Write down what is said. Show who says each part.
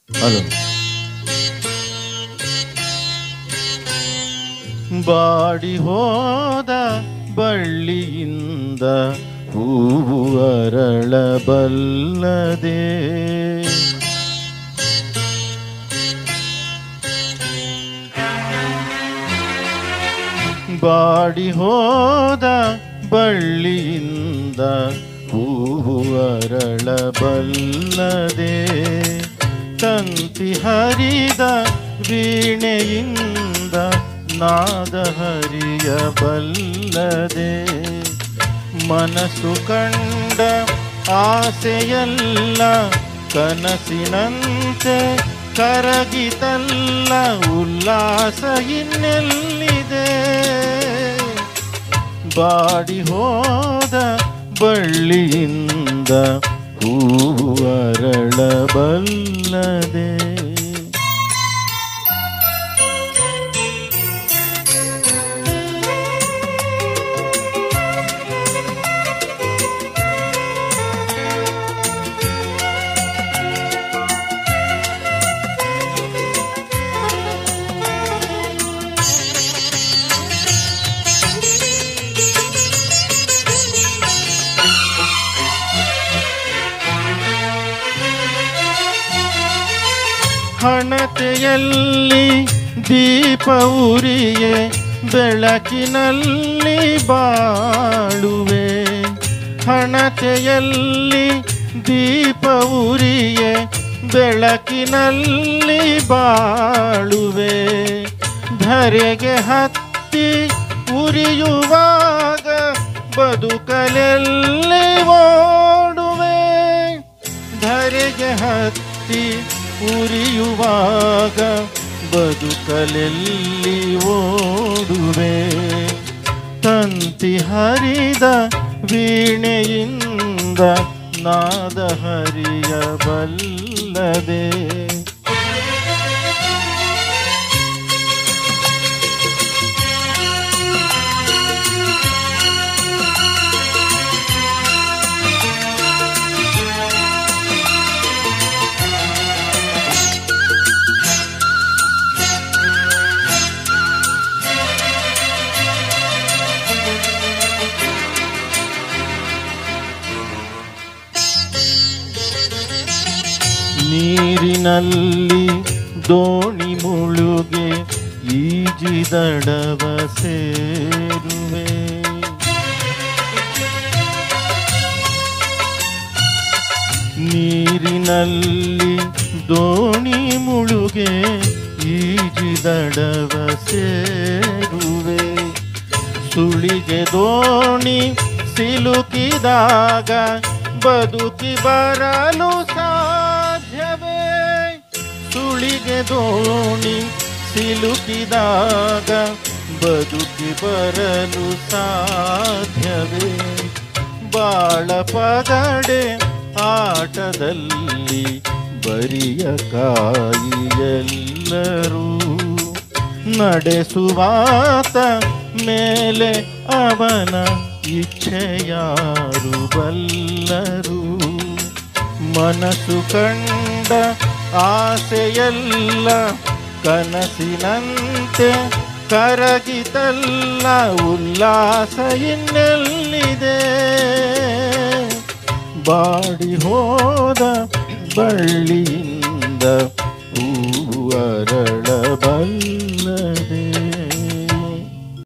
Speaker 1: hello body ಹೋದ ಬಳ್ಳಿಯಿಂದ ಹೂವು ಅರಳಬಲ್ಲದೆ body ಹೋದ ಬಳ್ಳಿಯಿಂದ ಹೂವು ಅರಳಬಲ್ಲದೆ ತಂತಿ ಹರಿದ ವೀಣೆಯಿಂದ ನಾದ ಹರಿಯಬಲ್ಲದೆ ಮನಸ್ಸು ಕಂಡ ಆಸೆಯಲ್ಲ ಕನಸಿನಂತೆ ಕರಗಿತಲ್ಲ ಉಲ್ಲಾಸ ಇನ್ನೆಲ್ಲಿದೆ ಬಾಡಿ ಹೋದ ಬಳ್ಳಿಯಿಂದ ಹೂವು ಅರಳಬಲ್ಲದೆ ಹಣತೆಯಲ್ಲಿ ದೀಪ ಉರಿಯೆ ಬೆಳಕಿನಲ್ಲಿ ಬಾಳುವೆ ಹಣತೆಯಲ್ಲಿ ದೀಪ ಉರಿಯೆ ಬೆಳಕಿನಲ್ಲಿ ಬಾಳುವೆ ಧರೆಗೆ ಹತ್ತಿ ಉರಿಯುವಾಗ ಬದುಕಲೆಲ್ಲಿ ಓಡುವೆ ಧರೆಗೆ ಹತ್ತಿ ಉರಿಯುವಾಗ ಬದುಕಲೆಲ್ಲಿ ಓಡುವೆ ತಂತಿ ಹರಿದ ವೀಣೆಯಿಂದ ನಾದ ಹರಿಯಬಲ್ಲದೆ ನೀರಿನಲ್ಲಿ ದೋಣಿ ಮುಳುಗೆ ಈಜಿದಡವ ಸೇರುವೆ ನೀರಿನಲ್ಲಿ ದೋಣಿ ಮುಳುಗೆ ಈಜಿದಡವ ಸೇರುವೆ ಸುಳಿಗೆ ದೋಣಿ ಸಿಲುಕಿದಾಗ ಬದುಕಿ ಬರಲು ಸಾಧ್ಯವೇ ಸುಳಿಗೆ ದೋಣಿ ಸಿಲುಕಿದಾಗ ಬದುಕಿ ಬರಲು ಸಾಧ್ಯವೇ ಬಾಳ ಪಗಡೆ ಆಟದಲ್ಲಿ ಬರಿಯ ಕಾಯಿಯೆಲ್ಲರೂ ನಡೆಸುವಾತ ಮೇಲೆ ಅವನ ಇಚ್ಛೆಯಾರು ಬಲ್ಲರು ಮನಸ್ಸು ಕಂಡ ಆಸೆಯಲ್ಲ ಕನಸಿನಂತೆ ಕರಗಿತಲ್ಲ ಉಲ್ಲಾಸ ಇನ್ನೆಲ್ಲಿದೆ ಬಾಡಿ ಹೋದ ಬಳ್ಳಿಯಿಂದ